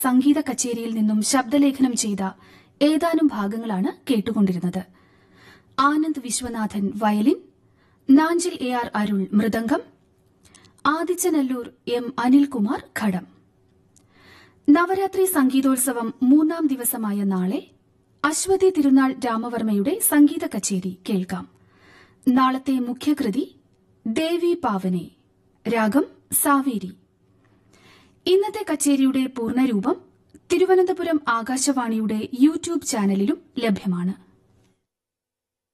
സംഗീത കച്ചേരിയിൽ നിന്നും ശബ്ദലേഖനം ചെയ്ത ഏതാനും ഭാഗങ്ങളാണ് കേട്ടുകൊണ്ടിരുന്നത് Anand Viswanathan violin Nanjil A R Arul mridangam Adichanallur M Anilkumar ghatam Navaratri സംഗീതോത്സവം മൂന്നാം ദിവസമായ നാളെ അശ്വതി തിരുനാൾ രാമവർമ്മയുടെ സംഗീത കച്ചേരി കേൾക്കാം നാളത്തെ മുഖ്യകൃതി ദേവി പാവനെ രാഗം സാവേരി ഇന്നത്തെ കച്ചേരിയുടെ പൂർണ്ണരൂപം തിരുവനന്തപുരം ആകാശവാണിയുടെ യൂട്യൂബ് ചാനലിലും ലഭ്യമാണ്